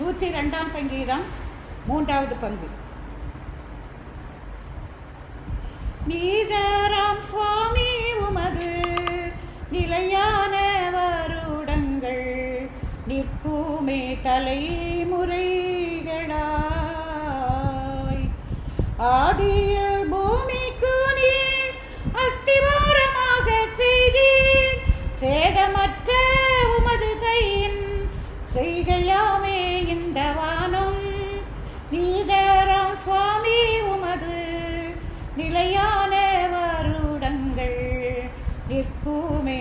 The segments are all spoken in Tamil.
நூற்றி ரெண்டாம் சங்கீதம் மூன்றாவது பங்கு நீதாராம் சுவாமி உமது நிலையான வருடங்கள் நிற்குமே தலைமுறைகளாய் ஆதியில் பூமிக்கு நீர் அஸ்திவாரமாக செய்தீர் சேதமற்ற உமது கையின் செய்கையாமே இந்த வானம் நீதராம் சுவாமி உமது நிலையான வருடங்கள் நிற்குமே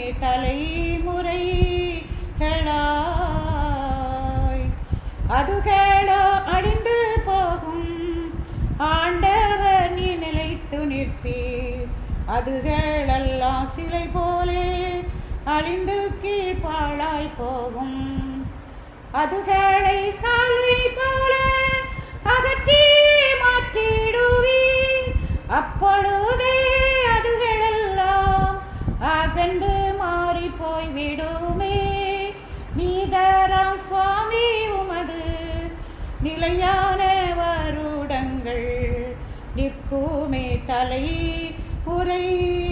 தலைமுறைகளாய் அதுகளோ அழிந்து போகும் ஆண்டவர் நீ நிலைத்து நிற்பீர் அதுகளெல்லாம் சிலை போலே அழிந்து கீழ்பாழாய் போகும் அதுகளை சால்வை போல அகற்றி மாற்றிடுவீர் அப்பொழுதே அதுகளெல்லாம் அகன்று மாறி போய்விடுமே நீதராம் சுவாமி உமது நிலையான வருடங்கள் நிற்குமே தலை உரை